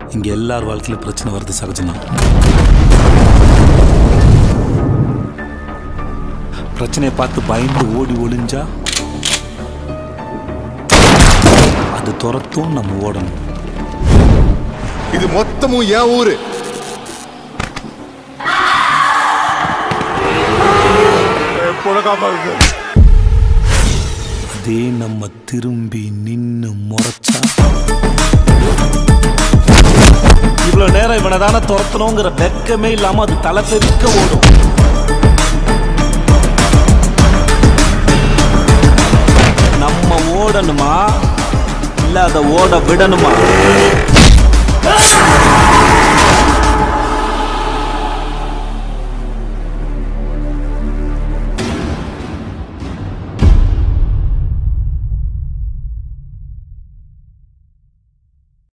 இங்க எல்லார் வாழ்க்கையில பிரச்சனை வருது சகஜம்தான் பிரச்சனையை பார்த்து பயந்து ஓடி ஒளிஞ்சா அது துரத்தும் நம்ம ஓடணும் இது மொத்தமும் என் ஊரு அதே நம்ம திரும்பி நின்னு முறைச்சா இவ்வளவு நேரம் இவனை தானே துரத்தணுங்கிற வெக்கமே இல்லாம அது தலை தெறிக்க ஓடும் நம்ம ஓடணுமா இல்ல அதை ஓட விடணுமா